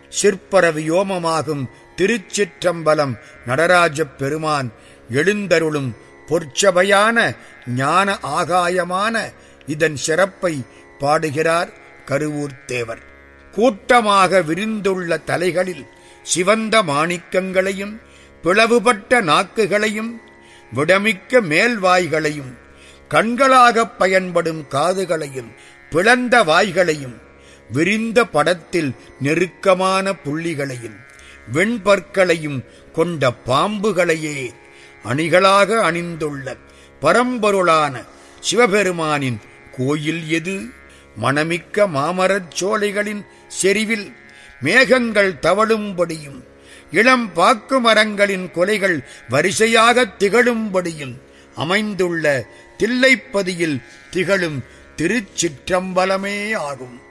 சிற்பர வியோமமாகும் திருச்சிற்றம்பலம் நடராஜப் பெருமான் எழுந்தருளும் பொற்சபையான ஞான ஆகாயமான இதன் சிறப்பை பாடுகிறார் கருவூர் தேவர் கூட்டமாக விரிந்துள்ள தலைகளில் சிவந்த மாணிக்கங்களையும் பிளவுபட்ட நாக்குகளையும் விடமிக்க மேல்வாய்களையும் கண்களாகப் பயன்படும் காதுகளையும் பிளந்த வாய்களையும் விரிந்த படத்தில் நெருக்கமான புள்ளிகளையும் வெண்பற்களையும் கொண்ட பாம்புகளையே அணிகளாக அணிந்துள்ள பரம்பொருளான சிவபெருமானின் கோயில் எது மணமிக்க மாமரச் சோலைகளின் செறிவில் மேகங்கள் தவழும்படியும் இளம் பாக்கு மரங்களின் கொலைகள் வரிசையாக திகழும்படியும் அமைந்துள்ள தில்லைப்பதியில் திகழும் திருச்சிற்றம்பலமே ஆகும்